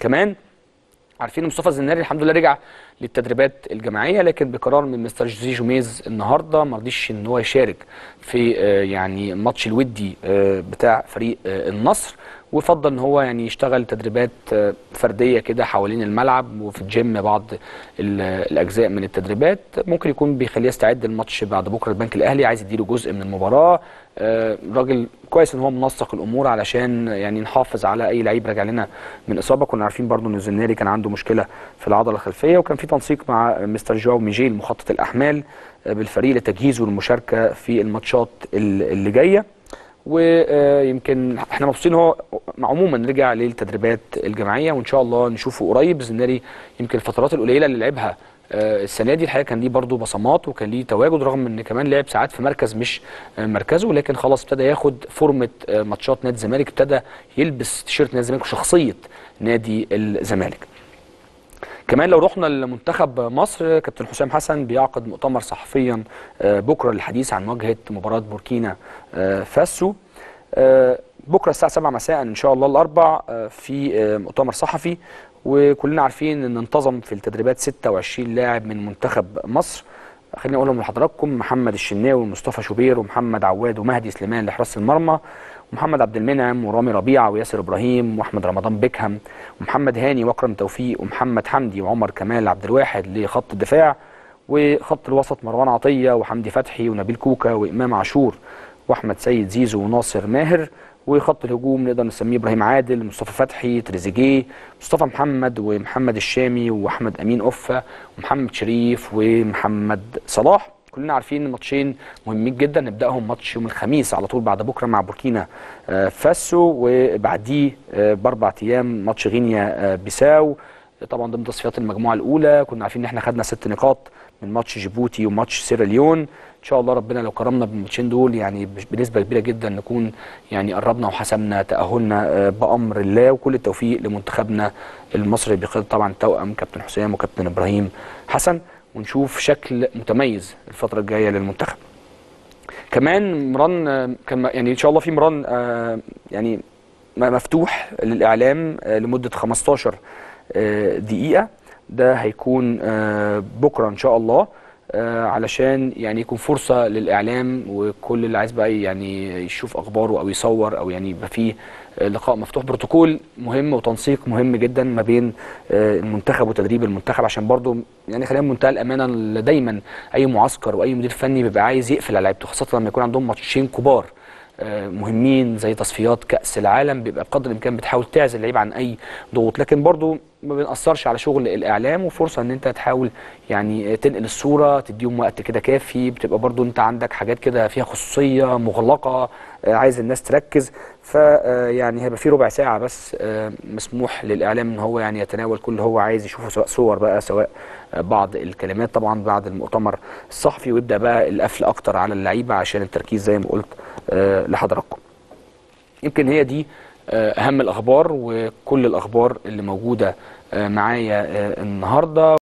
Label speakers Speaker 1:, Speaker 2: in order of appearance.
Speaker 1: كمان عارفين إن مصطفى الزناري الحمد لله رجع للتدريبات الجماعيه لكن بقرار من مستر جوزيه جوميز النهارده ما رضيش ان هو يشارك في آه، يعني ماتش الودي آه، بتاع فريق آه، النصر وفضل ان هو يعني يشتغل تدريبات آه، فرديه كده حوالين الملعب وفي الجيم بعض ال- الاجزاء من التدريبات ممكن يكون بيخليه يستعد الماتش بعد بكره البنك الاهلي عايز يديله جزء من المباراه آه، راجل كويس ان هو منسق الامور علشان يعني نحافظ على اي لعيب راجع لنا من اصابه كنا عارفين برضو ان الزناري كان عنده مشكله في العضله الخلفيه وكان في تنسيق مع مستر جواو ميجيل مخطط الاحمال آه، بالفريق لتجهيزه للمشاركه في الماتشات ال- اللي جايه ويمكن احنا مبسوطين هو عموما رجع للتدريبات الجماعيه وان شاء الله نشوفه قريب الزناري يمكن الفترات القليله اللي لعبها آه، السنه دي الحقيقه كان ليه برضه بصمات وكان ليه تواجد رغم ان كمان لعب ساعات في مركز مش آه، مركزه لكن خلاص ابتدى ياخد فورمه آه، ماتشات نادي الزمالك ابتدى يلبس تيشيرت نادي الزمالك وشخصيه نادي الزمالك كمان لو رحنا لمنتخب مصر كابتن حسام حسن بيعقد مؤتمر صحفيا آه، بكره للحديث عن مواجهه مباراه بوركينا آه، فاسو آه، بكره الساعه 7 مساء ان شاء الله الاربع آه، في آه، مؤتمر صحفي وكلنا عارفين ان انتظم في التدريبات 26 لاعب من منتخب مصر خليني اقولهم لحضراتكم محمد الشناوي ومصطفى شوبير ومحمد عواد ومهدي سليمان لحراس المرمى ومحمد عبد المنعم ورامي ربيعه وياسر ابراهيم واحمد رمضان بيكهام ومحمد هاني واكرم توفيق ومحمد حمدي وعمر كمال عبد الواحد لخط الدفاع وخط الوسط مروان عطيه وحمدي فتحي ونبيل كوكا وامام عاشور واحمد سيد زيزو وناصر ماهر وخط الهجوم نقدر نسميه ابراهيم عادل مصطفى فتحي تريزيجيه مصطفى محمد ومحمد الشامي واحمد امين اوفا ومحمد شريف ومحمد صلاح كلنا عارفين ماتشين مهمين جدا نبداهم ماتش يوم الخميس على طول بعد بكره مع بوركينا آه، فاسو وبعديه آه، باربع ايام ماتش غينيا آه، بيساو طبعا ضمن تصفيات المجموعه الاولى كنا عارفين ان احنا خدنا ست نقاط من ماتش جيبوتي وماتش سيراليون ان شاء الله ربنا لو كرمنا بالماتشين دول يعني بش- بنسبه كبيره جدا نكون يعني قربنا وحسمنا تاهلنا آه، بامر الله وكل التوفيق لمنتخبنا المصري بقياده طبعا التوأم كابتن حسام وكابتن ابراهيم حسن ونشوف شكل متميز الفتره الجايه للمنتخب كمان مران آه، كان م- يعني ان شاء الله في مران آه، يعني م- مفتوح للاعلام آه، لمده 15 آه، دقيقه ده هيكون آه، بكره ان شاء الله آه، علشان يعني يكون فرصه للاعلام وكل اللي عايز بقى يعني يشوف اخباره او يصور او يعني يبقى فيه آه، لقاء مفتوح بروتوكول مهم وتنسيق مهم جدا ما بين آه، المنتخب وتدريب المنتخب عشان برضو يعني خلينا بمنتهى الامانه اللي دايما اي معسكر واي مدير فني بيبقى عايز يقفل على لعيبته خاصه لما يكون عندهم ماتشين كبار آه، مهمين زي تصفيات كاس العالم بيبقى بقدر الامكان بتحاول تعزل اللعيب عن اي ضغوط لكن برضو ما بنأثرش على شغل الاعلام وفرصه ان انت تحاول يعني تنقل الصوره تديهم وقت كده كافي بتبقى برضو انت عندك حاجات كده فيها خصوصيه مغلقه آه، عايز الناس تركز ف آه، يعني هيبقى في ربع ساعه بس آه، مسموح للاعلام ان هو يعني يتناول كل اللي هو عايز يشوفه سواء صور بقى سواء آه، بعض الكلمات طبعا بعد المؤتمر الصحفي ويبدا بقى القفل اكتر على اللعيبه عشان التركيز زي ما قلت آه، لحضراتكم يمكن هي دي آه، اهم الاخبار وكل الاخبار اللي موجوده آه، معايا آه، النهارده